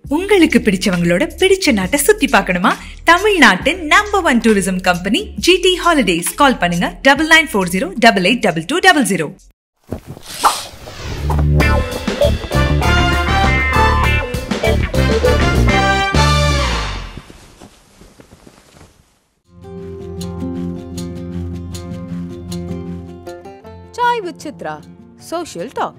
உங்களுக்கு பிடிச்சவங்களோட பிடிச்ச நாட்டை சுத்தி பார்க்கணுமா தமிழ்நாட்டின் number one tourism company GT holidays call பண்ணுங்க double nine four zero double eight double two double zero Chai with Chitra. Social talk.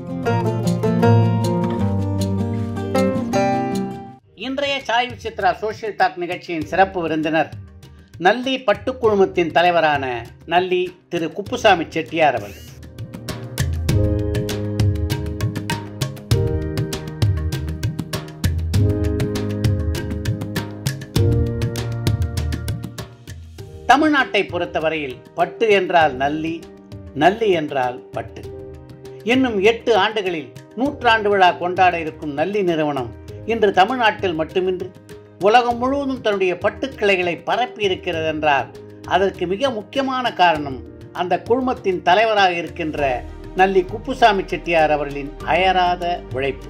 இன்றைய சாய் சித்ரா சோஷியல் டாக் நிகழ்ச்சியின் சிறப்பு விருந்தினர் நல்லி பட்டுக்குழுமத்தின் தலைவரான நல்லி திரு குப்புசாமி செட்டியார் அவர்கள் தமிழ்நாட்டை பொறுத்தவரையில் பட்டு என்றால் நல்லி நல்லி என்றால் பட்டு இன்னும் எட்டு ஆண்டுகளில் நூற்றாண்டு விழா கொண்டாட இருக்கும் நல்லி நிறுவனம் இன்று தமிழ்நாட்டில் மட்டுமின்றி உலகம் முழுவதும் தன்னுடைய பட்டுக்கிளைகளை பரப்பி இருக்கிறது என்றால் அதற்கு மிக முக்கியமான காரணம் அந்த குழுமத்தின் தலைவராக இருக்கின்ற நல்லி குப்புசாமி செட்டியார் அவர்களின் அயராத உழைப்பு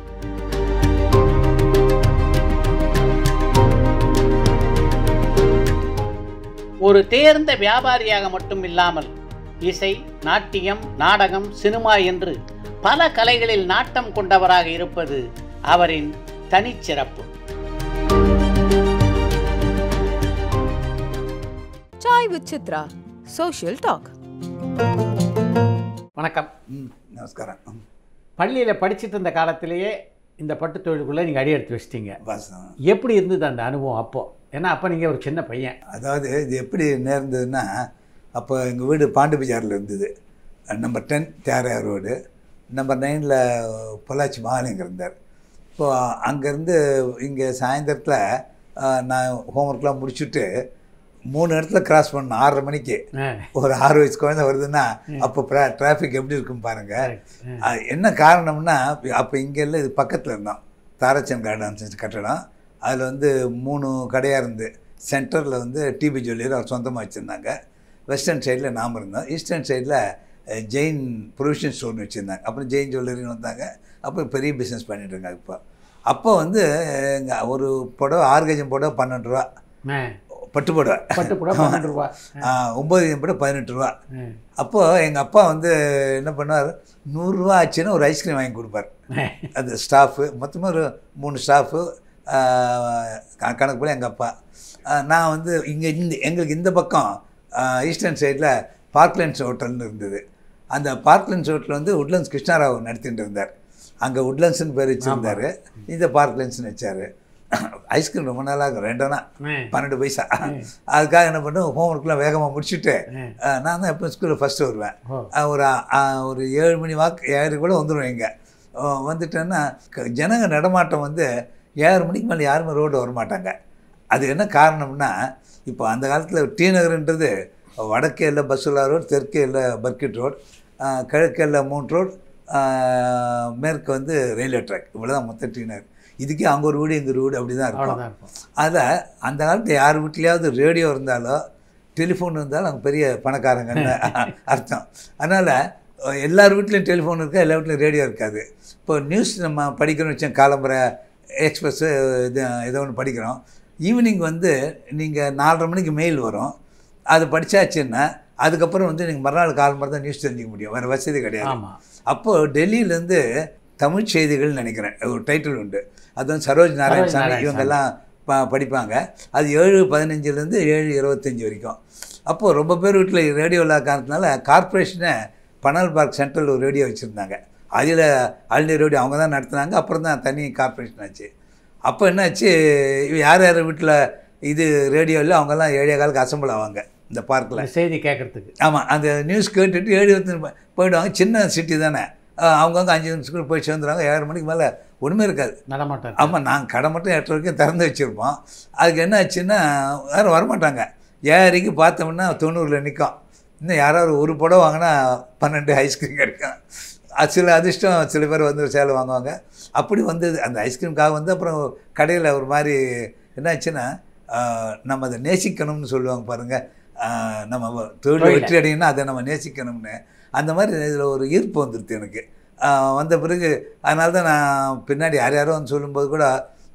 ஒரு தேர்ந்த வியாபாரியாக மட்டும் இல்லாமல் இசை நாட்டியம் நாடகம் சினிமா என்று பல கலைகளில் நாட்டம் கொண்டவராக இருப்பது அவரின் தனிச்சிறப்பு Chai with Chitra. Social talk. வணக்கம் ம் நமஸ்காரம் ம், பள்ளியில் படிச்சுட்டு இருந்த காலத்திலேயே இந்த பட்டு தொழிலுக்குள்ளே நீங்கள் அடி எடுத்து வச்சிட்டீங்க வாசம் எப்படி இருந்தது அந்த அனுபவம் அப்போ ஏன்னா அப்போ நீங்கள் ஒரு சின்ன பையன் அதாவது இது எப்படி நேர்ந்ததுன்னா அப்போ எங்கள் வீடு பாண்டு பஜாரில் இருந்தது number ten Thyagaraya road number நைனில் பொள்ளாச்சி மகாலிங்கம் இருந்தார் இப்போது அங்கேருந்து இங்கே சாயந்தரத்தில் நான் ஹோம்ஒர்க்லாம் முடிச்சுட்டு மூணு இடத்துல கிராஸ் பண்ணணும் ஆறரை மணிக்கு ஒரு ஆறு வயசு குழந்தை வருதுன்னா அப்போ டிராஃபிக் எப்படி இருக்கும் பாருங்கள் அஹ் என்ன காரணம்னா அப்போ இங்கே இல்லை இது பக்கத்தில் இருந்தோம் தாரச்சன் கார்டன்ஸ் கட்டடம் அதில் வந்து மூணு கடையாக இருந்து சென்டரில் வந்து டிபி ஜுவல்லரி அவர் சொந்தமாக வச்சுருந்தாங்க வெஸ்டர்ன் சைடில் நாம் இருந்தோம் ஈஸ்டர்ன் சைடில் ஜெயின் ப்ரொவிஷன் ஸ்டோர்னு வச்சுருந்தாங்க அப்புறம் ஜெயின் ஜுவல்லரின்னு வந்தாங்க அப்போ பெரிய பிஸ்னஸ் பண்ணிட்டு இருக்காங்க இப்போ அப்போ வந்து எங்கள் ஒரு புடவை ஆறு கஜம் புடவை பன்னெண்டு ரூபா பட்டு புடவை பட்டு கூட பன்னெண்டு ரூபா ஆ, ஒம்பது கஜம் புடவை பதினெட்டு ரூபா அப்போது எங்கள் அப்பா வந்து என்ன பண்ணுவார் நூறுரூவா ஆச்சுன்னா ஒரு ஐஸ்கிரீம் வாங்கி கொடுப்பார் அது ஸ்டாஃபு மொத்தமாக ஒரு மூணு ஸ்டாஃபு கணக்கு போல எங்கள் அப்பா ஆ, நான் வந்து இங்கே இந்த எங்களுக்கு இந்த பக்கம் ஆ, ஈஸ்டர்ன் சைடில் பார்க்லண்ட்ஸ் ஹோட்டல்னு இருந்தது அந்த பார்க்லண்ட்ஸ் ஹோட்டல் வந்து உட்லண்ட்ஸ் கிருஷ்ணாராவ் நடத்திட்டு இருந்தார் அங்கே உட்லண்ட்ஸ்னு பேர் வச்சுருந்தாரு இந்த பார்க்லண்ட்ஸ்னு வச்சார் ஐஸ்கிரீம் ரொம்ப நாளாக இருக்கும் ரெண்டோனா பன்னெண்டு பைசா அதுக்காக என்ன பண்ணும் ஹோம்ஒர்க்லாம் வேகமாக முடிச்சுட்டு ஆ, நான் தான் எப்போ ஸ்கூலில் ஃபஸ்ட்டு வருவேன் ஓ. ஆ, ஒரு ஆ, ஒரு ஏழு மணி வாக்கு ஏழு கூட வந்துடுவேன் இங்கே வந்துட்டேன்னா க- ஜனங்க நடமாட்டம் வந்து ஏழு மணிக்கு மேலே யாருமே ரோடு வரமாட்டாங்க அது என்ன காரணம்னா இப்போ அந்த காலத்தில் டி நகர்ன்றது வடக்கே இல்லை பஸ்ஸுலா ரோடு தெற்கே இல்லை பர்கிட் ரோடு கிழக்கே இல்லை மூணு ரோடு மேற்கு வந்து ரயில்வே ட்ராக் இவ்வளோ தான் மொத்த டி நகர் இதுக்கே அங்கே ஒரு வீடு இங்கே ஒரு வீடு அப்படி தான் இருக்கும் அவ்வளோதான் இருக்கும் அதில் அந்த காலத்தில் யார் வீட்லேயாவது ரேடியோ இருந்தாலோ டெலிஃபோன் இருந்தாலும் அவங்க பெரிய பணக்காரங்கன்னு அர்த்தம் அதனால் எல்லார் வீட்லேயும் டெலிஃபோன் இருக்கா எல்லா வீட்லேயும் ரேடியோ இருக்காது இப்போ நியூஸ் நம்ம படிக்கிறோம்னு வச்சோம் காலம்பரை எக்ஸ்பிரஸ்ஸு இது ஏதோ ஒன்று படிக்கிறோம் ஈவினிங் வந்து நீங்கள் நாலரை மணிக்கு மெயில் வரும் அது படித்தாச்சுன்னா அதுக்கப்புறம் வந்து நீங்கள் மறுநாள் காலம்பரை தான் நியூஸ் தெரிஞ்சுக்க முடியும் வேறு வசதி கிடையாது ஆமாம் அப்போது டெல்லியிலேருந்து தமிழ் செய்திகள்னு நினைக்கிறேன் ஒரு டைட்டில் உண்டு அது வந்து சரோஜ் நாராயணசாமி நாராயணசாமி. இவங்கெல்லாம் ப படிப்பாங்க அது ஏழு பதினஞ்சுலேருந்து ஏழு இருபத்தஞ்சி வரைக்கும் அப்போது ரொம்ப பேர் வீட்டில் ரேடியோ இல்லாத காரணத்தினால கார்ப்பரேஷனை பனல் பார்க் சென்ட்ரல் ஒரு ரேடியோ வச்சுருந்தாங்க அதில் ஆல் ரேடியோ அவங்க தான் நடத்துனாங்க அப்புறம் தான் தனி கார்ப்பரேஷன் ஆச்சு அப்போ என்னாச்சு இவ யார் யார் வீட்டில் இது ரேடியோ இல்லை அவங்கெல்லாம் ஏழைய காலுக்கு அசம்பிள் ஆவாங்க இந்த பார்க்கில் இந்த செய்தி கேட்கறதுக்கு ஆமாம் அந்த நியூஸ் கேட்டுட்டு ஏழு இருபத்தி போ- போயிடுவாங்க சின்ன சிட்டி தானே அஹ் அவங்கவங்க அஞ்சு நிமிஷத்துக்கு போய் சேர்ந்துருவாங்க ஏழு மணிக்கு மேலே ஒன்றுமே இருக்காது நடமாட்டம் ஆமாம் நாங்கள் கடை மட்டும் எட்டு வரைக்கும் திறந்து வச்சுருப்போம் அதுக்கு என்ன ஆச்சுன்னா யாரும் வரமாட்டாங்க ஏழரைக்கு பார்த்தோம்னா தொண்ணூறில் நிற்கும் இன்னும் யாராவது ஒரு புடவை வாங்கினா பன்னெண்டு ஐஸ்கிரீம் கிடைக்கும் அது சில அதிர்ஷ்டம் சில பேர் வந்து சேலை வாங்குவாங்க அப்படி வந்தது அந்த ஐஸ்கிரீம்காக வந்து அப்புறம் கடையில் ஒரு மாதிரி என்னாச்சுன்னா ஆஹ், நம்ம அதை நேசிக்கணும்னு சொல்லுவாங்க பாருங்கள் நம்ம தொழில் தொழிலை. வெற்றி அடையணும்னா அதை நம்ம நேசிக்கணும்னு அந்த மாதிரி இதில் ஒரு ஈர்ப்பு வந்துடுது எனக்கு ஆஹ், வந்த பிறகு அதனால தான் நான் பின்னாடி யார் யாரோ வந்து சொல்லும்போது கூட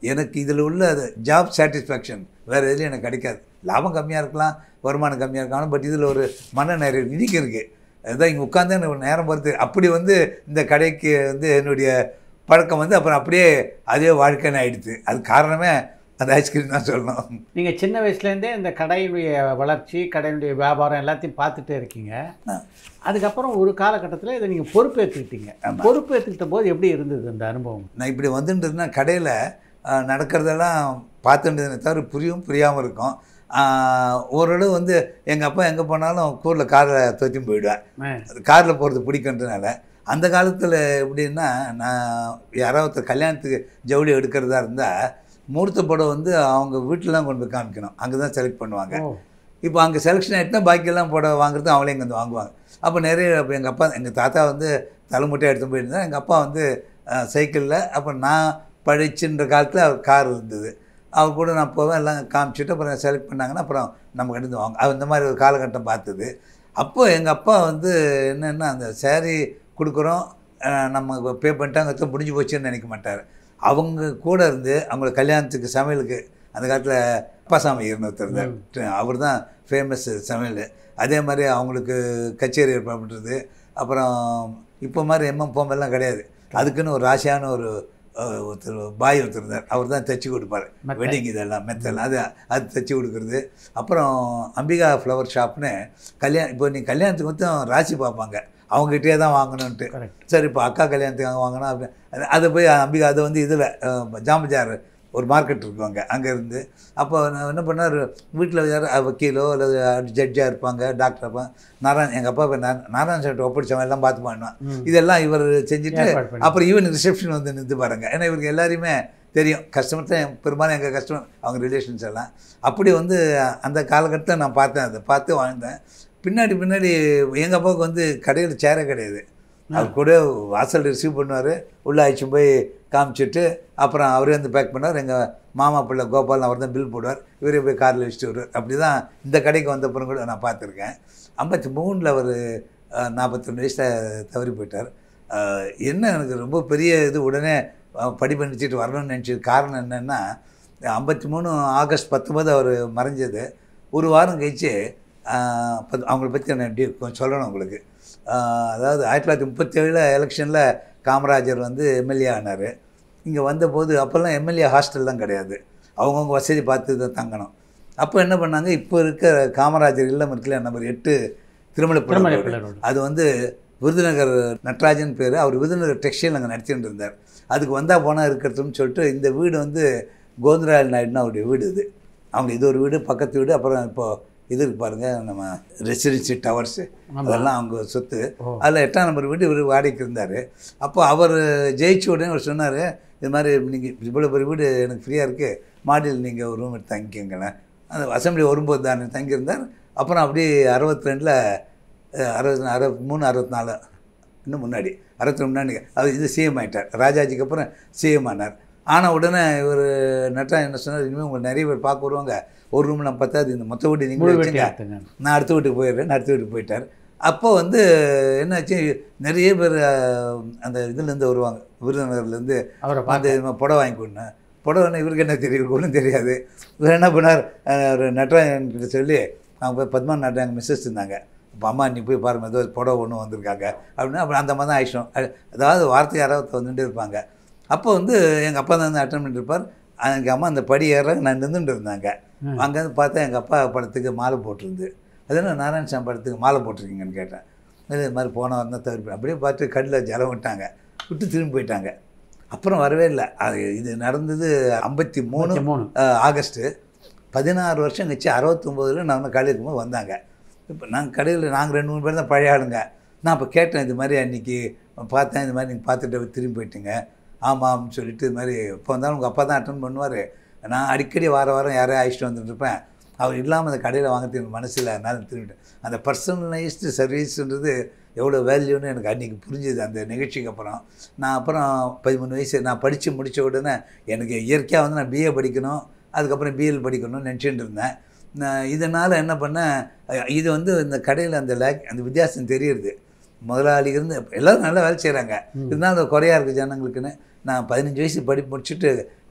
எனக்கு இதில் உள்ள ஜாப் சாட்டிஸ்ஃபேக்ஷன் வேறு எதுலையும் எனக்கு கிடைக்காது லாபம் கம்மியாக இருக்கலாம் வருமானம் கம்மியாக இருக்கலாம் பட் இதில் ஒரு மன நிறைவு இன்னைக்கு இருக்குது அதுதான் இங்கே உட்காந்து எனக்கு நேரம் பொறுத்து அப்படி வந்து இந்த கடைக்கு வந்து என்னுடைய பழக்கம் வந்து அப்புறம் அப்படியே அதே வாழ்க்கைன்னு ஆயிடுச்சு அது காரணமே அந்த ஐஸ்கிரீம் தான் சொல்லணும் நீங்கள் சின்ன வயசுலேருந்தே இந்த கடையினுடைய வளர்ச்சி கடையினுடைய வியாபாரம் எல்லாத்தையும் பார்த்துட்டே இருக்கீங்க ஆ. அதுக்கப்புறம் ஒரு காலகட்டத்தில் இதை நீங்கள் பொறுப்பேற்றுக்கிட்டீங்க பொறுப்பேற்றுக்கிட்ட போது எப்படி இருந்தது இந்த அனுபவம் நான் இப்படி வந்துட்டுருந்தா கடையில் நடக்கிறதெல்லாம் பார்த்துட்டதுனே தவிர புரியும் புரியாமல் இருக்கும் ஆஹ், ஓரளவு வந்து எங்கள் அப்பா எங்கே போனாலும் கூரில் காரில் தொத்தி போயிடுவேன் ஆ. காரில் போகிறது பிடிக்குன்றதுனால அந்த காலத்தில் எப்படின்னா நான் யாராவது ஒருத்தர் கல்யாணத்துக்கு ஜவுளி எடுக்கிறதா இருந்தால் மூர்த்த படம் வந்து அவங்க வீட்டில் தான் கொண்டு போய் காமிக்கணும் அங்கே தான் செலக்ட் பண்ணுவாங்க ஓ இப்போ அங்கே செலெக்ஷன் ஆகிட்டுனா பாக்கியெல்லாம் போட வாங்குறது அவங்களே இங்கே வந்து வாங்குவாங்க அப்போ நிறைய அப்போ எங்கள் அப்பா எங்கள் தாத்தா வந்து தலைமுட்டையாக எடுத்து போயிருந்தா எங்கள் அப்பா வந்து சைக்கிளில் அப்போ நான் படிச்சுன்ற காலத்தில் அவர் கார் இருந்தது அவர் கூட நான் போவேன் எல்லாம் காமிச்சிட்டு அப்புறம் செலக்ட் பண்ணாங்கன்னா அப்புறம் நம்ம கிட்ட வாங்க அது இந்த மாதிரி ஒரு காலகட்டம் பார்த்தது அப்போ எங்கள் அப்பா வந்து என்னென்னா அந்த saree கொடுக்குறோம் அஹ், நம்ம பே பண்ணிட்டாங்க முடிஞ்சு போச்சுன்னு நினைக்க மாட்டார் அவங்க கூட இருந்து அவங்கள கல்யாணத்துக்கு சமையலுக்கு அந்த காலத்தில் அப்பாசாமி இருந்தவர் இருந்தார் அவர் தான் ஃபேமஸ் சமையல் அதே மாதிரி அவங்களுக்கு கச்சேரி ஏற்பாடு பண்ணுறது அப்புறம் இப்போ மாதிரி எம்எம் போமெல்லாம் கிடையாது அதுக்குன்னு ஒரு ராசியான ஒரு அஹ், ஒருத்தர் பாய் ஒருத்தர் இருந்தார் அவர் தான் தைச்சி கொடுப்பார் மெத்தை. வெட்டிங் இதெல்லாம் மெத்தெல்லாம் அது அது தைச்சி கொடுக்குறது அப்புறம் அம்பிகா ஃப்ளவர் ஷாப்னு கல்யாணம் இப்போ நீ கல்யாணத்துக்கு மட்டும் ராசி பார்ப்பாங்க அவங்ககிட்டயே தான் வாங்கணுன்ட்டு கரெக்ட் சரி இப்போ அக்கா கல்யாணத்துக்கு அங்கே வாங்கினா அப்படி அது- அதை போய் அம்பிகா அது வந்து இதில் ஜாம்பஜார் ஒரு மார்க்கெட் இருக்கும் அங்கே அங்கே இருந்து அப்போ நான் என்ன பண்ணார் வீட்டில் யார் வக்கீலோ அல்லது ஜட்ஜாக இருப்பாங்க டாக்டர் இருப்பாங்க நாராயண் எங்கள் அப்பா இப்போ நாராயண சார்ட்ட ஒப்படைச்சவன் எல்லாம் பார்த்து பண்ணுவான் இதெல்லாம் இவர் செஞ்சுட்டு ஏற்பாடு பண்ணி. அப்புறம் ஈவன் ரிசப்ஷன் வந்து நின்று பாருங்க ஏன்னா இவருக்கு எல்லாரையுமே தெரியும் கஸ்டமர் தான் பெரும்பாலும் எங்கள் கஸ்டமர் அவங்க ரிலேஷன்ஸ் எல்லாம் அப்படி வந்து அந்த காலகட்டத்தில் நான் பார்த்தேன் அதை பார்த்து வாழ்ந்தேன் பின்னாடி பின்னாடி எங்கள் அப்பாவுக்கு வந்து கடையில் சேரே கிடையாது அவர் கூட வாசல் ரிசீவ் பண்ணுவார் உள்ளே அழைச்சி போய் காமிச்சிட்டு அப்புறம் அவரே வந்து பேக் பண்ணார் எங்கள் மாமா பிள்ளை கோபால் அவர் தான் பில் போடுவார் இவரே போய் காரில் வச்சுட்டு வருவார் அப்படி தான் இந்த கடைக்கு வந்தப்புறம் கூட நான் பார்த்துருக்கேன் ஐம்பத்தி மூணில் அவர் நாற்பத்தொன்று வயசில் தவறி போயிட்டார் அஹ், என்ன எனக்கு ரொம்ப பெரிய இது உடனே அஹ், படிப்பு நினச்சிட்டு வரணும்னு நினச்சது காரணம் என்னென்னா ஐம்பத்தி மூணு ஆகஸ்ட் பத்தொன்பது அவர் மறைஞ்சது ஒரு வாரம் கழிச்சு அஹ், பத்- அவங்கள பற்றி நான் எப்படி கொஞ்சம் சொல்லணும் உங்களுக்கு அஹ், அதாவது ஆயிரத்தி தொள்ளாயிரத்தி முப்பத்தேழில் எலெக்ஷனில் காமராஜர் வந்து எம்எல்ஏ ஆனார் இங்கே வந்தபோது அப்போல்லாம் எம்எல்ஏ ஹாஸ்டல்லாம் கிடையாது அவங்கவுங்க வசதி பார்த்து தான் தங்கணும் அப்போ என்ன பண்ணாங்க இப்போ இருக்க காமராஜர் இல்லம் இருக்குல்ல நம்பர் எட்டு திருமலைப்புழை திருமலைப்புழை ரோடு. ரோடு. அது வந்து விருதுநகர் நட்ராஜன் பேர் அவர் விருதுநகர் டெக்ஸ்டைல் அங்கே நடத்திட்டு இருந்தார் அதுக்கு வந்தால் போனால் இருக்கிறதுன்னு சொல்லிட்டு இந்த வீடு வந்து கோவிந்தராயல் நாயுடுன்னு அவருடைய வீடு இது அவங்க இது ஒரு வீடு பக்கத்து வீடு அப்புறம் இப்போ இது இருக்கு பாருங்க நம்ம ரெசிடென்சி டவர்ஸு அதெல்லாம் அவங்க சொத்து அதில் எட்டாம் நம்பர் வீடு இவர் வாடகைக்கு இருந்தார் அப்போ அவர் ஜெயிச்ச உடனே அவர் சொன்னார் இது மாதிரி நீங்கள் இவ்வளோ பெரிய வீடு எனக்கு ஃப்ரீயாக இருக்குது மாடியில் நீங்கள் ஒரு ரூம் எடுத்து தங்கிக்கங்களேன் அந்த அசம்பிளி வரும்போது தானே தங்கியிருந்தார் அப்புறம் அப்படியே அறுபத்தி ரெண்டில் அறுபத்தி அறுபத்தி மூணு அறுபத்தி நாலு இன்னும் முன்னாடி அறுபத்தி முன்னாடி அது இது சிஎம் ஆயிட்டார் ராஜாஜிக்கு அப்புறம் சிஎம் ஆனார் ஆன உடனே இவர் நட்டா என்ன சொன்னார் இனிமேல் உங்களை நிறைய பேர் பார்க்க வருவாங்க ஒரு ரூம் நம்ம பத்தாது இந்த மொத்த வீடு முழு நீங்கள் வெட்டி வச்சுங்க எடுத்துங்க நான் அடுத்த வீட்டுக்கு போயிடுறேன் அடுத்த வீட்டுக்கு போயிட்டார் அப்போ வந்து என்னாச்சு நிறைய பேர் அஹ், அந்த இதுலேருந்து வருவாங்க விருதுநகர்லேருந்து அவரை வந்து பார்த்து இது மாதிரி புடவை வாங்கி கொடுனேன் புடவைன்னா இவருக்கு என்ன தெரியும் இவருக்கு ஒன்றும் தெரியாது இவர் என்ன பண்ணார் அஹ், ஒரு நட்ராஜன் கிட்ட சொல்லி அவங்க போய் பத்மா நட்ராஜன் மிஸ்ஸஸ் இருந்தாங்க அப்போ அம்மா நீ போய் பாருங்க ஏதோ புடவை ஒன்று வந்திருக்காங்க அப்படின்னு அப்புறம் அந்த மாதிரி தான் ஆயிடுச்சோம் அதாவது வார்த்தை யாராவது வந்துட்டு இருப்பாங்க அப்போ வந்து எங்கள் அப்பா தான் வந்து அட்டன் பண்ணிட்டு இருப்பார் எங்கள் அம்மா அந்த படி ஏற நான் நின்றுட்டு இருந்தாங்க அங்கேருந்து பார்த்தா எங்கள் அப்பா படத்துக்கு மாலை போட்டிருந்து அது என்ன நாராயணசாமி படத்துக்கு மாலை போட்டிருக்கீங்கன்னு கேட்டேன் இது மாதிரி போன வந்தால் தவிர்ப்பு அப்படியே பார்த்து கல்லில் ஜலம் விட்டாங்க விட்டு திரும்பி போயிட்டாங்க அப்புறம் வரவே இல்லை அது இது நடந்தது ஐம்பத்தி மூணு மூணு அஹ், ஆகஸ்ட்டு பதினாறு வருஷம் கழிச்சு அறுபத்தொம்போதில் நான் வந்து கடையில் இருக்கும்போது வந்தாங்க இப்போ நாங்கள் கடையில் நாங்கள் ரெண்டு மூணு பேர் தான் பழைய ஆளுங்க நான் இப்போ கேட்டேன் இது மாதிரி அன்றைக்கி பார்த்தேன் இது மாதிரி நீங்கள் பார்த்துட்டு திரும்பி போயிட்டீங்க ஆமாம்னு சொல்லிட்டு இது மாதிரி இப்போ வந்தாலும் உங்கள் அப்பா தான் அட்டன் பண்ணுவார் நான் அடிக்கடி வார வாரம் யாரையும் அழைச்சிட்டு வந்துட்டு இருப்பேன் அவர் இல்லாமல் அந்த கடையில் வாங்கிறது எனக்கு மனசில் அதனால திரும்பிட்டேன் அந்த பர்சனலைஸ்டு சர்வீஸ்ன்றது எவ்வளோ வேல்யூன்னு எனக்கு அன்றைக்கி புரிஞ்சுது அந்த நிகழ்ச்சிக்கு அப்புறம் நான் அப்புறம் பதிமூணு வயசு நான் படித்து முடித்த உடனே எனக்கு இயற்கையாக வந்து நான் பிஏ படிக்கணும் அதுக்கப்புறம் பிஎல் படிக்கணும்னு நினச்சிட்டு இருந்தேன் நான் இதனால் என்ன பண்ணேன் அஹ் இது வந்து இந்த கடையில் அந்த லேக் அந்த வித்தியாசம் தெரியுது முதலாளி இருந்து எல்லோரும் நல்லா வேலை செய்கிறாங்க இருந்தாலும் அது குறையா இருக்குது ஜனங்களுக்குன்னு நான் பதினஞ்சு வயசு படி முடிச்சுட்டு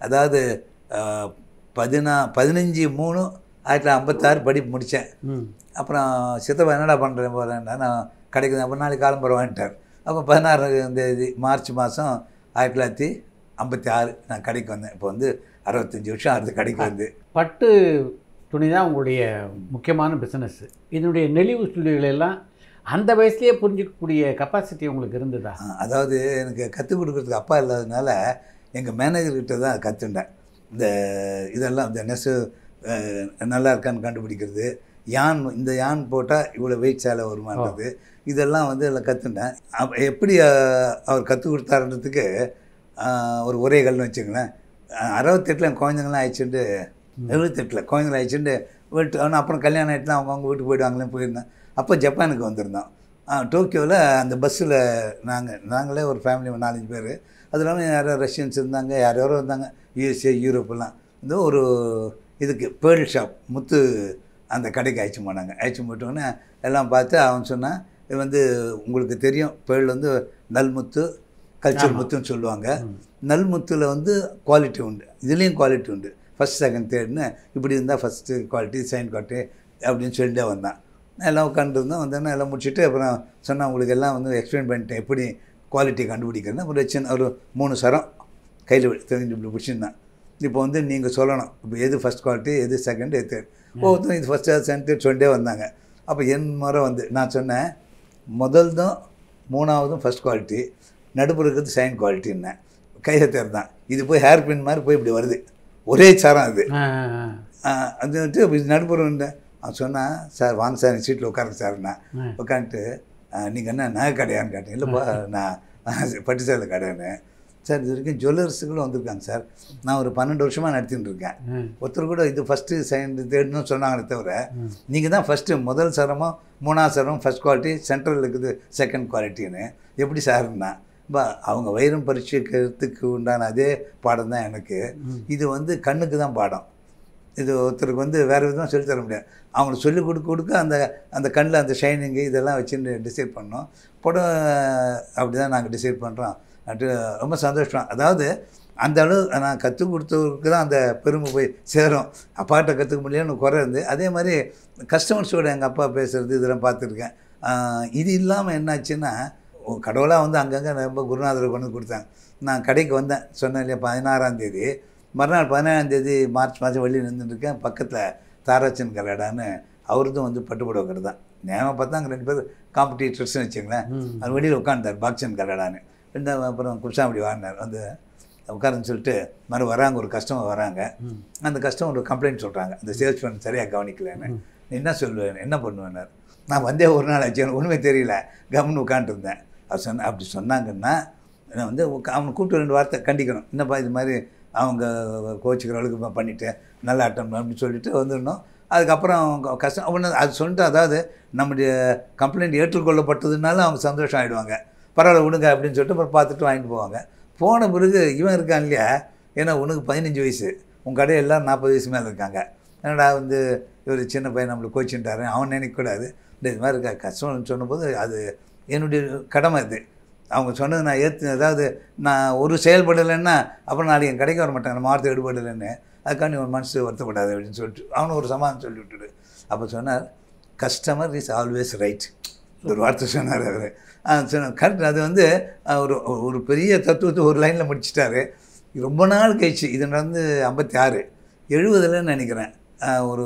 அதாவது அஹ், பதினா பதினஞ்சு மூணு ஆயிரத்தி தொள்ளாயிரத்தி ஐம்பத்தாறு படிப்பு முடித்தேன் ம் அப்புறம் சித்தப்பா என்னடா பண்ணுறேன் போகிறேன்னா நான் கடைக்கு அப்போ நாளைக்கு காலம்பரம் வாங்கிட்டார் அப்போ பதினாறு தேதி மார்ச் மாதம் ஆயிரத்தி தொள்ளாயிரத்தி ஐம்பத்தி ஆறு நான் கடைக்கு வந்தேன் இப்போ வந்து அறுபத்தஞ்சி வருஷம் ஆகுது கடைக்கு வந்து பட்டு துணி தான் உங்களுடைய முக்கியமான பிஸ்னஸ் இதனுடைய நெளிவு சுழிகள் எல்லாம் அந்த வயசுலேயே புரிஞ்சிக்கக்கூடிய கெப்பாசிட்டி உங்களுக்கு இருந்ததா ஆ, அதாவது எனக்கு கற்றுக் கொடுக்குறதுக்கு அப்பா இல்லாததுனால எங்கள் மேனேஜர்கிட்ட தான் கற்றுண்டேன் இந்த இதெல்லாம் இந்த நெசு அஹ், நல்லா இருக்கான்னு கண்டுபிடிக்கிறது யான் இந்த யான் போட்டால் இவ்வளோ வெயிட் சேலை வருமானது இதெல்லாம் வந்து எல்லாம் கற்றுண்டேன் அப்ப எப்படி அஹ், அவர் கற்றுக் கொடுத்தாருன்றதுக்கு அஹ், ஒரு உரைகள்னு வச்சுங்களேன் அறுபத்தெட்டில் என் குழந்தைங்களாம் ஆயிடுச்சுட்டு எழுபத்தெட்டில் குழந்தைங்கள ஆயிடுச்சுட்டு வீட்டு அவனு அப்புறம் கல்யாணம் ஆகிட்டுலாம் அவங்க அவங்க வீட்டுக்கு போயிடுவாங்களேன்னு போயிருந்தேன் அப்போ ஜப்பானுக்கு வந்திருந்தோம் டோக்கியோவில் அந்த பஸ்ஸில் நாங்கள் நாங்களே ஒரு ஃபேமிலி ஒரு நாலஞ்சு பேர் அது இல்லாமல் யாரோ ரஷ்யன்ஸ் இருந்தாங்க யார் யாரோ இருந்தாங்க யூஎஸ்ஏ யூரோப்பெல்லாம் இந்த ஒரு இதுக்கு பேர்ல் ஷாப் முத்து அந்த கடைக்கு அழைச்சி போனாங்க அழைச்சி போட்டோன்னே எல்லாம் பார்த்து அவன் சொன்னான் இது வந்து உங்களுக்கு தெரியும் பேர்ல் வந்து நல்முத்து கல்ச்சர் முத்துன்னு சொல்லுவாங்க நல்முத்தில் வந்து குவாலிட்டி உண்டு இதுலேயும் குவாலிட்டி உண்டு ஃபஸ்ட் செகண்ட் தேர்ட்னு இப்படி இருந்தால் ஃபஸ்ட்டு குவாலிட்டி செகண்ட் குவாலிட்டி அப்படின்னு சொல்லிட்டே வந்தான் எல்லாம் உட்காந்துருந்தோம் வந்தோன்னே எல்லாம் முடிச்சுட்டு அப்புறம் சொன்னா உங்களுக்கு எல்லாம் வந்து எக்ஸ்பிளைன் பண்ணிட்டேன் எப்படி குவாலிட்டி கண்டுபிடிக்கிறேன்னு ஒரு சின்ன ஒரு மூணு சரம் கையில் தெரிஞ்சு இப்படி பிடிச்சிருந்தேன் இப்போ வந்து நீங்கள் சொல்லணும் இப்போ எது ஃபஸ்ட் குவாலிட்டி எது செகண்ட் எது தேர்ட் ஒவ்வொருத்தரும் இது ஃபஸ்ட்டு செகண்ட் தேர்ட் சொல்லிட்டே வந்தாங்க அப்போ என் முறை வந்து நான் சொன்னேன் முதல்தும் மூணாவதும் ஃபஸ்ட் குவாலிட்டி நடுப்புற இருக்கிறது செகண்ட் குவாலிட்டின்னேன் கையை தான் இது போய் ஹேர் பின் மாதிரி போய் இப்படி வருது ஒரே சரம் அது ஆ, ஆ, ஆ. ஆஹ் அது வந்துட்டு இப்படி நடுப்புறம் இருந்தேன் அவன் சொன்னான் சார் வாங்க சார் சீட்டில் உட்காருங்க சார்ண்ணா ஆ. உட்காந்துட்டு நீங்கள் என்ன நகை கடையான்னு கேட்டேன் இல்லைப்பா நான் பட்டு சேலை கடைன்னு சார் இது வரைக்கும் ஜுவல்லர்ஸுகளும் வந்திருக்காங்க சார் நான் ஒரு பன்னெண்டு வருஷமாக நடத்திட்டு இருக்கேன் ம். ஒருத்தர் கூட இது ஃபஸ்ட்டு செகண்ட் தேர்ட்னு சொன்னாங்களே தவிர நீங்கள் தான் ஃபஸ்ட்டு முதல் சரமும் மூணாவது சரம் ஃபஸ்ட் குவாலிட்டி சென்ட்ரல் இருக்குது செகண்ட் குவாலிட்டின்னு எப்படி சார்னா பா அவங்க வைரம் பரீட்சைக்கிறதுக்கு உண்டான அதே பாடம் தான் எனக்கு இது வந்து கண்ணுக்கு தான் பாடம் இது ஒருத்தருக்கு வந்து வேறு விதமாக சொல்லித் தர முடியாது அவங்களுக்கு சொல்லிக் கொடுக்க கொடுக்க அந்த அந்த கண்ணில் அந்த ஷைனிங்கு இதெல்லாம் வச்சுட்டு டிசைட் பண்ணோம் படம் அப்படி தான் நாங்கள் டிசைட் பண்ணுறோம் அது ரொம்ப சந்தோஷம் அதாவது அந்த அளவு நான் கற்றுக் கொடுத்தவருக்கு தான் அந்த பெருமை போய் சேரும் அப்பாட்ட கற்றுக்க முடியலன்னு குறை இருந்து அதே மாதிரி கஸ்டமர்ஸோட எங்கள் அப்பா பேசுகிறது இதெல்லாம் பார்த்துருக்கேன் ஆஹ் இது இல்லாமல் என்னாச்சுன்னா கடவுளாக வந்து அங்கங்கே ரொம்ப குருநாதரை கொண்டு வந்து கொடுத்தாங்க நான் கடைக்கு வந்தேன் சொன்னேன் இல்லையா பதினாறாம் தேதி மறுநாள் பதினேழாம் தேதி மார்ச் மாதம் வெளியே நின்றுருக்கேன் பக்கத்தில் தாராச்சன் கல்லடான்னு அவருதும் வந்து பட்டுப்புடவை கடை தான் நேரம் பார்த்தா அங்கே ரெண்டு பேர் காம்படிட்டர்ஸ்னு வச்சுங்களேன் அது வெளியில் உட்காந்துட்டார் பாக்சன் கல்லடான்னு ரெண்டு அப்புறம் குருசாமடி வாங்கினார் வந்து உட்காருன்னு சொல்லிட்டு மறு வராங்க ஒரு கஸ்டமர் வராங்க அந்த கஸ்டமர் ஒரு கம்ப்ளைண்ட் சொல்கிறாங்க அந்த சேல்ஸ்மேன் சரியாக கவனிக்கலன்னு நீ என்ன சொல்லுவேன் என்ன பண்ணுவேன்னார் நான் வந்தே ஒரு நாள் ஆச்சு எனக்கு ஒன்றுமே தெரியல கவர்மெண்ட் உட்காந்துருந்தேன் அவர் சொன்ன அப்படி சொன்னாங்கன்னா நான் வந்து உக்க- அவனை கூப்பிட்டு ரெண்டு வார்த்தை கண்டிக்கணும் என்னப்பா இது மாதிரி அவங்க கோச்சிக்கிற அளவுக்கு நான் பண்ணிட்டேன் நல்லா அட்டம் அப்படின்னு சொல்லிட்டு வந்துடணும் அதுக்கப்புறம் அவங்க கஷ்டம் ஒன்று அது சொல்லிட்டு அதாவது நம்முடைய கம்ப்ளைண்ட் ஏற்றுக்கொள்ளப்பட்டதுனால அவங்க சந்தோஷம் ஆகிடுவாங்க பரவாயில்ல விடுங்க அப்படின்னு சொல்லிட்டு அப்புறம் பார்த்துட்டு வாங்கிட்டு போவாங்க போன பிறகு இவன் இருக்கான் இல்லையா ஏன்னா உனக்கு பதினஞ்சு வயசு உன் கடையில் எல்லாம் நாற்பது வயசு மேலே இருக்காங்க என்னடா வந்து இவர் சின்ன பையன் நம்மளுக்கு கோச்சின்ட்டாரு அவன் நினைக்கக்கூடாது இந்த இது மாதிரி இருக்கா கஷ்டம்னு சொன்னபோது அது என்னுடைய கடமை இது அவங்க சொன்னது நான் ஏற்று அதாவது நான் ஒரு செயல்படலைன்னா அப்புறம் நாளைக்கு என் கடைக்கு வர மாட்டாங்க நம்ம வார்த்தை எடுபடலைன்னு அதுக்காண்டி ஒரு மனசு வருத்தப்படாது அப்படின்னு சொல்லிட்டு அவனும் ஒரு சமாதானம் சொல்லி விட்டுடு அப்போ சொன்னார் கஸ்டமர் இஸ் ஆல்வேஸ் ரைட் ஒரு வார்த்தை சொன்னார் அவர் சொன்னார் கரெக்ட் அது வந்து அஹ், ஒரு ஒரு பெரிய தத்துவத்தை ஒரு லைனில் முடிச்சிட்டாரு ரொம்ப நாள் கழிச்சு இது நடந்து ஐம்பத்தி ஆறு எழுபதுலன்னு நினைக்கிறேன் அஹ், ஒரு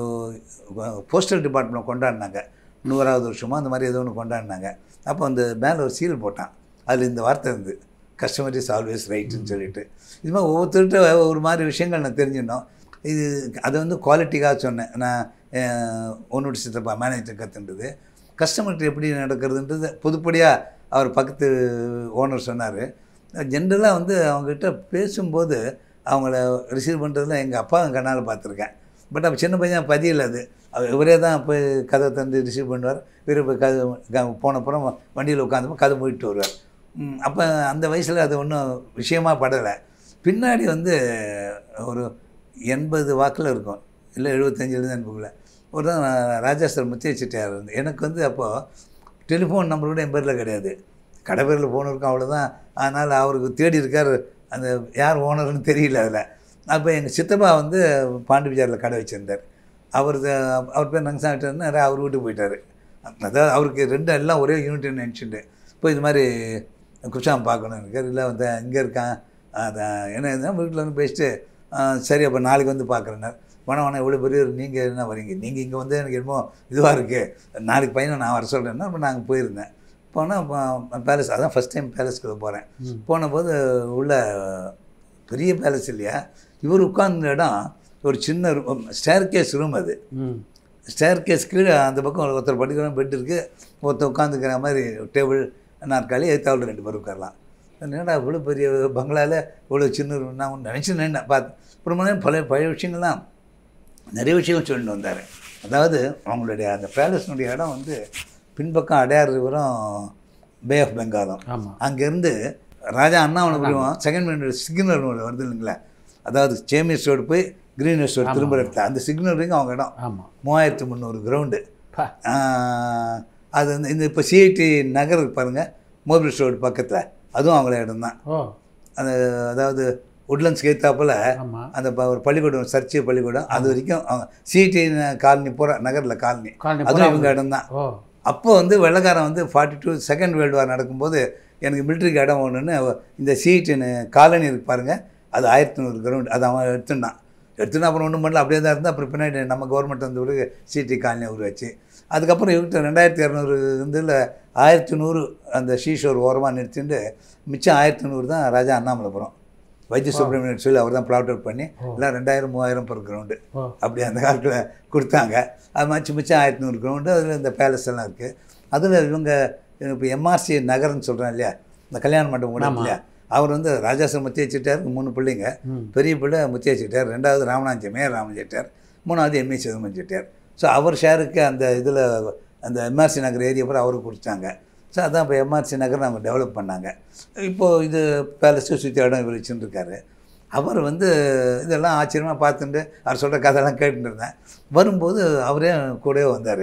போஸ்டல் டிபார்ட்மெண்ட் கொண்டாடினாங்க நூறாவது வருஷமாக அந்த மாதிரி ஏதோ ஒன்று கொண்டாடினாங்க அப்போ அந்த மேலே ஒரு சீல் போட்டான் அதில் இந்த வார்த்தை இருந்து கஸ்டமர் இஸ் ஆல்வேஸ் ரைட்டுன்னு சொல்லிட்டு இது மாதிரி ஒவ்வொருத்தர்கிட்ட ஒரு மாதிரி விஷயங்கள் நான் தெரிஞ்சிடணும் இது அதை வந்து குவாலிட்டிக்காக சொன்னேன் நான் ஒன்னோட சித்தப்பா மேனேஜர் கற்றுன்றது கஸ்டமர்கிட்ட எப்படி நடக்கிறதுன்றது பொதுப்படியாக அவர் பக்கத்து ஓனர் சொன்னார் ஜென்ரலாக வந்து அவங்ககிட்ட பேசும்போது அவங்கள ரிசீவ் பண்ணுறதுல எங்கள் அப்பா கண்ணால் பார்த்துருக்கேன் பட் அப்போ சின்ன பையன் பதியல அது அவர் இவரே தான் போய் கதை தந்து ரிசீவ் பண்ணுவார் இவரே போய் கதை க- போனப்புறம் வண்டியில் உட்காந்து கதை மூடிட்டு வருவார் அப்போ அந்த வயசில் அது ஒன்றும் விஷயமா படலை பின்னாடி வந்து ஒரு எண்பது வாக்கில் இருக்கும் இல்லை எழுபத்தஞ்சில் தான் எனக்குள்ள ஒரு தான் ராஜா சார் முத்திய செட்டியார் இருந்து எனக்கு வந்து அப்போது டெலிஃபோன் நம்பர் கூட என் பேரில் கிடையாது கடை பேரில் ஃபோன் இருக்கும் அவ்வளோதான் அதனால் அவருக்கு தேடி இருக்கார் அந்த யார் ஓனர்னு தெரியல அதில் அப்போ எங்கள் சித்தப்பா வந்து பாண்டி பஜாரில் கடை வச்சுருந்தார் அவர் அவர் பேர் நங்கசாமிட்டாருன்னா அவர் வீட்டுக்கு போயிட்டார் அதாவது அவருக்கு ரெண்டு எல்லாம் ஒரே யூனிட்னு நினச்சிட்டு இப்போ இது மாதிரி குஷாம் பார்க்கணும் இருக்கார் இல்லை வந்து இங்கே இருக்கான் அதான் என்ன வீட்டில் வந்து பேசிட்டு "ஆ, சரி அப்போ நாளைக்கு வந்து பார்க்குறேன்னார் வணம் வணம் இவ்வளோ பெரிய நீங்கள் என்ன வரீங்க நீங்கள் இங்கே வந்து எனக்கு என்னமோ இதுவாக இருக்குது நாளைக்கு பையனை நான் வர சொல்கிறேன்னா அப்போ நாங்கள் போயிருந்தேன் போனால் பேலஸ் அதான் ஃபஸ்ட் டைம் பேலஸ்க்குள்ளே போகிறேன் போன போது உள்ள பெரிய பேலஸ் இல்லையா இவர் உட்கார்ந்த இடம் ஒரு சின்ன ரூம் ஸ்டேர் கேஸ் ரூம் அது ம் ஸ்டேர் கேஸ் கீழே அந்த பக்கம் ஒருத்தர் படிக்கிற பெட் இருக்குது ஒருத்தர் உட்காந்துக்கிற மாதிரி டேபிள் நாற்காலி எதிர்த்தாவில் ரெண்டு பேர் உட்காரலாம் என்னடா இவ்வளோ பெரிய பங்களாவில் இவ்வளோ சின்ன room நான் நினச்சி நின்று பார்த்து அப்புறமா பழைய பழைய விஷயங்கள்லாம் நிறைய விஷயம் சொல்லிட்டு வந்தார் அதாவது அவங்களுடைய அந்த பேலஸ்னுடைய இடம் வந்து பின்பக்கம் அடையார் ரிவரும் பே ஆஃப் பெங்காலும் ஆமாம் அங்கேருந்து Raja Annamalaipuram second minute signal road வருது இல்லைங்களா அதாவது சேமியஸ் ரோடு போய் கிரீன் ரோடு திரும்ப இடத்துல அந்த சிக்னல் வரைக்கும் அவங்க இடம் ஆமாம் மூவாயிரத்து முந்நூறு கிரவுண்டு பா அது வந்து இந்த இப்போ சிஐடி நகர் இருக்கு பாருங்க மோபிள்ஸ் ரோடு பக்கத்தில் அதுவும் அவங்கள இடம் தான் ஓ அந்த அதாவது உட்லண்ட்ஸ் கேத்தாப்பில் ஆமாம் அந்த ப- ஒரு பள்ளிக்கூடம் சர்ச்சை பள்ளிக்கூடம் அது வரைக்கும் அவங்க சிஐடி காலனி போகிற நகரில் காலனி காலனி அதுவும் பூரா இவங்க இடம் தான் ஓ அப்போ வந்து வெள்ளைக்காரன் வந்து forty two second world war நடக்கும்போது எனக்கு மிலிட்ரிக்கு இடம் ஒன்றுன்னு இந்த சீட்டுன்னு காலனி இருக்கு பாருங்க அது ஆயிரத்தி நூறு கிரவுண்ட் அது அவன் எடுத்துட்டான் எடுத்துனா அப்புறம் ஒன்றும் பண்ணல அப்படியே தான் இருந்தால் அப்புறம் பின்னாடி நம்ம கவர்மெண்ட் வந்து ஒரு சிடி காலனி உருவாச்சு அதுக்கப்புறம் இவர்கிட்ட ரெண்டாயிரத்தி இரநூறு இதில் ஆயிரத்தி நூறு அந்த ஷீஷோர் ஓரமாக நிறுத்திட்டு மிச்சம் ஆயிரத்தி நூறு தான் ராஜா அண்ணாமலைபுரம் வைத்திய சுப்பிரமணியன் சொல்லி அவர் தான் ப்ளாட் அவுட் பண்ணி எல்லாம் ரெண்டாயிரம் மூவாயிரம் per கிரவுண்டு ஓ அப்படி அந்த காலத்தில் கொடுத்தாங்க அது மாதிரி மிச்சம் ஆயிரத்தி நூறு கிரவுண்டு அதில் இந்த பேலஸ் எல்லாம் இருக்குது அதில் இவங்க இப்போ எம்ஆர்சி நகர்னு சொல்கிறேன் இல்லையா இந்த கல்யாண மண்டபம் கூட இருக்கு இல்லையா அவர் வந்து ராஜாசன் முத்தி வச்சுட்டார் மூணு பிள்ளைங்க பெரிய பிள்ளை முத்தி வச்சுக்கிட்டார் ரெண்டாவது ராமநாதன் மேயர் ராமன் செட்டியார் மூணாவது எம்ஏ சிதம்பரம் செட்டியார் ஸோ அவர் ஷேருக்கு அந்த இதில் அந்த எம்ஆர்சி நகர் ஏரியா பூரா அவருக்கு கொடுத்தாங்க ஸோ அதான் இப்போ எம்ஆர்சி நகர் நம்ம டெவலப் பண்ணாங்க இப்போது இது பேலஸு சுற்றி இடம் இவர் வச்சுருக்காரு அவர் வந்து இதெல்லாம் ஆச்சரியமாக பார்த்துட்டு அவர் சொல்கிற கதையெல்லாம் கேட்டுட்டு இருந்தேன் வரும்போது அவரே கூடவே வந்தார்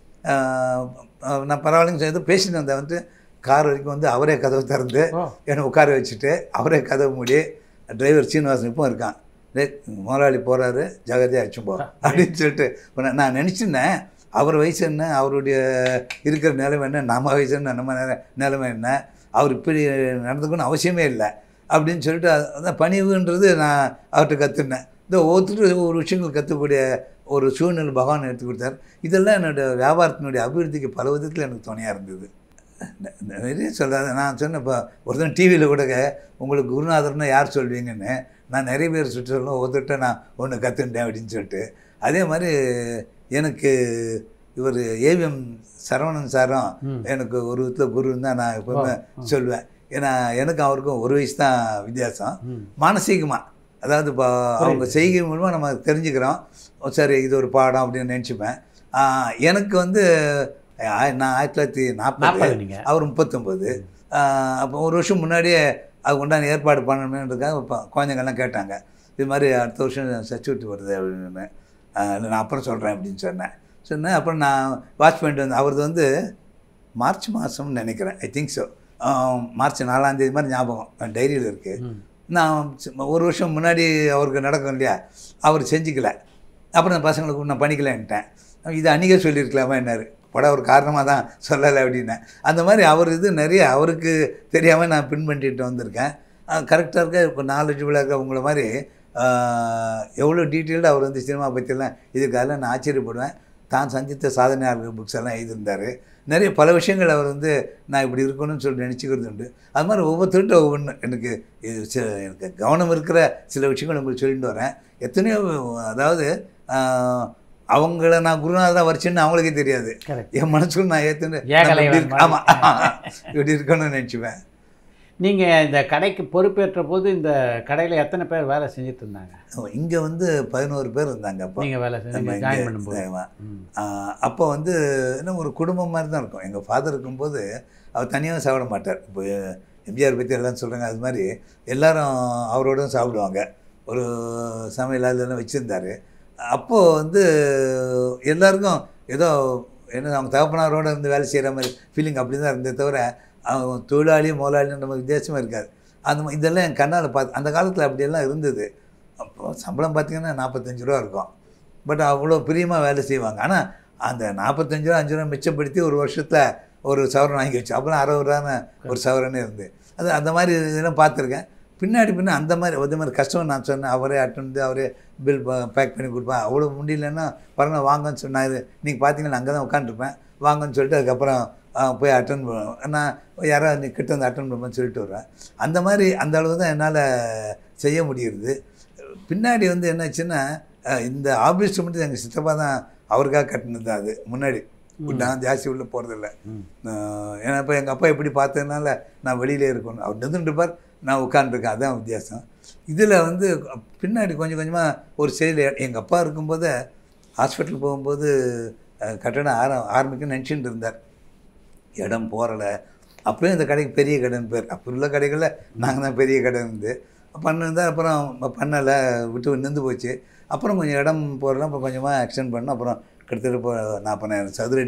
நான் பரவாயில்லைன்னு சொல்லி பேசிட்டு வந்தேன் வந்து கார் வரைக்கும் வந்து அவரே கதவை திறந்து ஓ. என்னை உட்கார வச்சுட்டு அவரே கதவு மூடி டிரைவர் சீனிவாசன் இப்போ இருக்கான் டேய் முதலாளி போகிறாரு ஜாகிரதையாக அடிச்சும் போ அப்படின்னு சொல்லிட்டு இப்ப நான் நான் நினச்சிருந்தேன் அவர் வயசு என்ன அவருடைய இருக்கிற நிலைமை என்ன நம்ம வயசு என்ன நம்ம நில நிலைமை என்ன அவர் இப்படி நடந்துக்கணும்னு அவசியமே இல்லை அப்படின்னு சொல்லிட்டு அது- அதான் பணிவுன்றது நான் அவர்கிட்ட கற்றுனேன் இந்த ஒவ்வொருத்தரும் ஒரு விஷயங்கள் கற்றுக்கூடிய ஒரு சூழ்நிலை பகவான் எடுத்து கொடுத்தார் இதெல்லாம் என்னோட வியாபாரத்தினுடைய அபிவிருத்திக்கு பல விதத்தில் எனக்கு துணையாக இருந்தது நெ- நிறைய சொல்லாத நான் சொன்னேன் இப்போ ஒருத்தன் டிவியில் கூட உங்களுக்கு குருநாதர்னு யார் சொல்வீங்கன்னு நான் நிறைய பேர் சுற்றி சொல்லணும் ஒருத்தர்கிட்ட நான் ஒன்று கற்றுட்டேன் அப்படின்னு சொல்லிட்டு அதே மாதிரி எனக்கு இவர் ஏவிஎம் சரவணன் சாரும் எனக்கு ஒரு விதத்தில் குருன்னு தான் நான் எப்பவுமே சொல்லுவேன் ஏன்னா எனக்கு அவருக்கும் ஒரு வயசு தான் வித்தியாசம் மானசீகமாக அதாவது இப்போ அவங்க செய்கை மூலமாக நம்ம தெரிஞ்சுக்கிறோம் ஓ, சரி இது ஒரு பாடம் அப்படின்னு நினச்சிப்பேன் ஆஹ், எனக்கு வந்து ஆய- நான் ஆயிரத்தி தொள்ளாயிரத்தி நாற்பது நாற்பது நீங்க. அவர் முப்பத்தொம்பது அப்போ ஒரு வருஷம் முன்னாடியே அது உண்டான ஏற்பாடு பண்ணணுன்றதுக்காக இப்போ குழந்தைங்கள்லாம் கேட்டாங்க இது மாதிரி அடுத்த வருஷம் சச்சுவிட்டி வருது அப்படின்னு ஆஹ், இல்லை, நான் அப்புறம் சொல்கிறேன் அப்படின்னு சொன்னேன் சொன்னேன் அப்புறம் நான் வாட்ச் பண்ணிட்டு வந்தேன் அவரது வந்து மார்ச் மாதம்னு நினைக்கிறேன் ஐ திங்க் ஸோ மார்ச் நாலாம் தேதி மாதிரி ஞாபகம் டைரியில் இருக்குது நான் சும்மா ஒரு வருஷம் முன்னாடி அவருக்கு நடக்கும் இல்லையா அவர் செஞ்சுக்கல அப்புறம் அந்த பசங்களுக்கு நான் பண்ணிக்கலன்ட்டேன் இது அன்றைக்கே சொல்லியிருக்கலாமா என்னாரு பட ஒரு காரணமாக தான் சொல்லலை அப்படின்னேன் அந்த மாதிரி அவர் இது நிறைய அவருக்கு தெரியாமல் நான் பின் பண்ணிட்டு வந்திருக்கேன் கரெக்டாக இருக்க இப்போ நாலேஜபிளாக இருக்க உங்களை மாதிரி ஆஹ், எவ்வளோ டீட்டெயில்டு அவர் வந்து சினிமா பற்றியெல்லாம் இதுக்காக நான் ஆச்சரியப்படுவேன் தான் சந்தித்த சாதனையாளர்கள் புக்ஸ் எல்லாம் எழுதியிருந்தார் நிறைய பல விஷயங்கள் அவர் வந்து நான் இப்படி இருக்கணும்னு சொல்லி நினச்சிக்கிறது உண்டு அது மாதிரி ஒவ்வொருத்தர்கிட்ட ஒவ்வொன்று எனக்கு இது சில எனக்கு கவனம் இருக்கிற சில விஷயங்கள் உங்களுக்கு சொல்லிட்டு வரேன் எத்தனையோ அதாவது ஆஹ், அவங்கள நான் குருநாதராக வரிச்சேன்னு அவங்களுக்கே தெரியாது Correct. என் மனசுக்குள்ள நான் ஏற்றுன்னு ஏகலைவன் மாதிரி. ஆமாம் இப்படி இருக்கணும்னு நினச்சிப்பேன் நீங்கள் இந்த கடைக்கு பொறுப்பேற்ற போது இந்த கடையில் எத்தனை பேர் வேலை செஞ்சுட்டு இருந்தாங்க இங்கே வந்து பதினோரு பேர் இருந்தாங்க அப்போ நீங்கள் வேலை செஞ்சு நம்ம ஜாயின் இங்க- பண்ணும்போது ஆமா. ம். ஆஹ் அப்போ வந்து என்ன ஒரு குடும்பம் மாதிரி தான் இருக்கும் எங்கள் ஃபாதர் இருக்கும்போது அவர் தனியாக சாப்பிட மாட்டார் இப்போ எம்ஜிஆர் பற்றி எல்லாம் சொல்கிறாங்க அது மாதிரி எல்லாரும் அவரோட சாப்பிடுவாங்க ஒரு சமையல் அதெல்லாம் வச்சுருந்தாரு அப்போது வந்து எல்லாருக்கும் ஏதோ என்ன அவங்க தகப்பனாரோட இருந்து வேலை செய்கிற மாதிரி ஃபீலிங் அப்படி தான் இருந்தே தவிர அவங்க தொழிலாளி முதலாளி நம்ம வித்தியாசமாக இருக்காது அந்த மா- இதெல்லாம் என் கண்ணால் பார்த்து அந்த காலத்தில் அப்படியெல்லாம் இருந்தது அப்போ சம்பளம் பார்த்தீங்கன்னா நாற்பத்தஞ்சு ரூபா இருக்கும் பட் அவ்வளோ பிரியமாக வேலை செய்வாங்க ஆனால் அந்த நாற்பத்தஞ்சு ரூபா அஞ்சு ரூபா மிச்சப்படுத்தி ஒரு வருஷத்தில் ஒரு சவரன் வாங்கி வச்சு அப்புறம் அறுபது ரூபான்னு ஒரு சவரனே இருந்து அது அந்த மாதிரி இதெல்லாம் பார்த்துருக்கேன் பின்னாடி பின்ன அந்த மாதிரி அதே மாதிரி கஸ்டமர் நான் சொன்னேன் அவரே அட்டன் அவரே பில் பேக் பண்ணி கொடுப்பேன் அவ்வளோ முடியலன்னா பரவாயில்ல வாங்கன்னு சொன்னார் நீங்கள் பார்த்தீங்கன்னா அங்கே தான் உட்காந்துருப்பேன் வாங்கன்னு சொல்லிட்டு அதுக்கப்புறம் ஆ, போய் அட்டன் பண்ணுவேன் நான் யாராவது நீ கிட்ட வந்து அட்டன் பண்ணுவேன்னு சொல்லிட்டு வருவேன் அந்த மாதிரி அந்த அளவு தான் என்னால் செய்ய முடியுது பின்னாடி வந்து என்னாச்சுன்னா அஹ், இந்த ஆபீஸ் மட்டும் எங்கள் சித்தப்பா தான் அவருக்காக கட்டினது தான் அது முன்னாடி நான் ஜாஸ்தி உள்ளே போகிறதில்ல ஏன்னா இப்போ எங்கள் அப்பா எப்படி பார்த்ததுனால நான் வெளியிலே இருக்கணும் அவர் நின்றுட்டு இருப்பார் நான் உட்காந்துருக்கேன் அதான் வித்தியாசம் இதில் வந்து பின்னாடி கொஞ்சம் கொஞ்சமாக ஒரு செயல் எங்கள் அப்பா இருக்கும்போது ஹாஸ்பிட்டல் போகும்போது அஹ், கட்டடம் ஆர ஆரம்பிக்கணும்னு நினச்சிட்டு இருந்தார் இடம் போகிறல அப்போயும் இந்த கடைக்கு பெரிய கடைன்னு பேர் அப்போ உள்ள கடைகளில் நாங்கள் தான் பெரிய கடை இருந்து பண்ணிருந்தா அப்புறம் பண்ணலை விட்டு நின்று போச்சு அப்புறம் கொஞ்சம் இடம் போகிறலாம் அப்புறம் கொஞ்சமாக எக்ஸ்டெண்ட் பண்ணோம் அப்புறம் கிட்டத்தட்ட இப்போ நாற்பதாயிரம் சதுரடி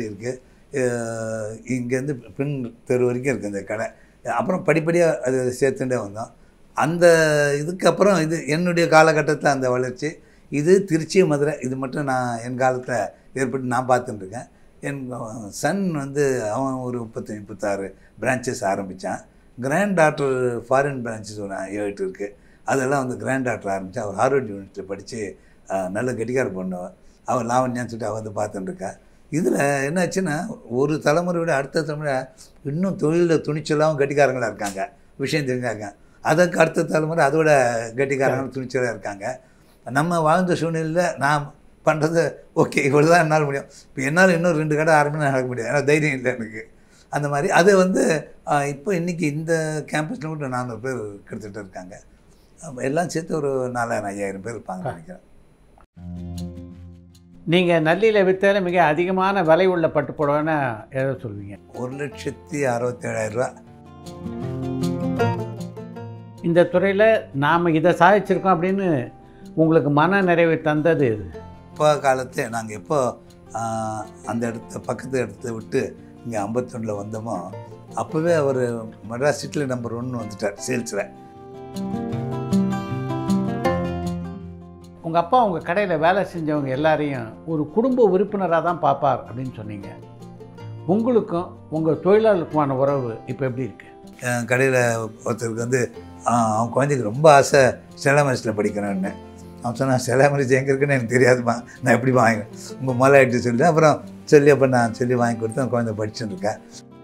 இருக்குது இங்கேருந்து பின் தெரு வரைக்கும் இருக்குது இந்த கடை அப்புறம் படிப்படியாக அது சேர்த்துட்டே வந்தோம் அந்த இதுக்கப்புறம் இது என்னுடைய காலகட்டத்தில் அந்த வளர்ச்சி இது திருச்சி மதுரை இது மட்டும் நான் என் காலத்தில் ஏற்பட்டு நான் பார்த்துட்டு இருக்கேன் என் சன் வந்து அவன் ஒரு முப்பத்தஞ்சு முப்பத்தாறு பிரான்ச்சஸ் ஆரம்பித்தான் கிராண்ட் டாக்டர் ஃபாரின் பிரான்ச்சஸ் ஒரு ஏழு எட்டு இருக்குது அதெல்லாம் வந்து கிராண்ட் டாக்டர் ஆரம்பித்தா அவர் ஹார்வர்ட் யூனிவர்சிட்டியில் படித்து நல்ல கெட்டிக்கார பொண்ணு அவன் லாவண்யான்னு சொல்லிட்டு அவள் வந்து பார்த்துட்டு இருக்கா இதில் என்னாச்சுன்னா ஒரு தலைமுறை விட அடுத்த தலைமுறை இன்னும் தொழிலில் துணிச்சலாகவும் கெட்டிக்காரங்களாக இருக்காங்க விஷயம் தெரிஞ்சாங்க அதுக்கு அடுத்த தலைமுறை அதோட கெட்டிக்காரங்களும் துணிச்சலாக இருக்காங்க நம்ம வாழ்ந்த சூழ்நிலையில் நான் பண்ணுறது ஓகே இவ்வளோ தான் என்னால் முடியும் இப்போ என்னால் இன்னும் ரெண்டு கடை ஆரம்பிச்சு நடக்க முடியாது ஏன்னா தைரியம் இல்லை எனக்கு அந்த மாதிரி அது வந்து ஆஹ், இப்போ இன்றைக்கி இந்த கேம்பஸில் மட்டும் நானூறு பேர் கிட்டத்தட்ட இருக்காங்க அப்ப எல்லாம் சேர்த்து ஒரு நாலாயிரம் ஐயாயிரம் பேர் இருப்பாங்க நினைக்கிறேன் நீங்கள் நல்லியில் விற்றால மிக அதிகமான விலை உள்ள பட்டு புடவைன்னு எதை சொல்வீங்க ஒரு லட்சத்தி அறுபத்தேழாயிரம் ரூபா இந்த துறையில் நாம் இதை சாதிச்சிருக்கோம் அப்படின்னு உங்களுக்கு மன நிறைவை தந்தது இது இப்போ காலத்து நாங்கள் எப்போ ஆஹ், அந்த இடத்த பக்கத்து இடத்த விட்டு இங்கே ஐம்பத்தொன்னில் வந்தோமோ அப்போவே அவர் மெட்ராஸ் சிட்டியில் நம்பர் ஒன்று வந்துட்டார் சேல்ஸில் உங்கள் அப்பா உங்கள் கடையில் வேலை செஞ்சவங்க எல்லாரையும் ஒரு குடும்ப உறுப்பினராக தான் பார்ப்பார் அப்படின்னு சொன்னீங்க உங்களுக்கும் உங்கள் தொழிலாளருக்குமான உறவு இப்போ எப்படி இருக்குது என் கடையில் ஒருத்தருக்கு வந்து ஆஹ், அவன் குழந்தைக்கு ரொம்ப ஆசை செலமரிசில் படிக்கணும்னு அவன் சொன்னான் செலமரிசி எங்கே இருக்குன்னு எனக்கு தெரியாதுமா நான் எப்படி வாங்கினேன் உங்கள் மலை ஆகிட்டு சொல்லி அப்புறம் சொல்லி அப்போ நான் சொல்லி வாங்கி கொடுத்து அந்த குழந்தை படிச்சுட்டு இருக்கேன்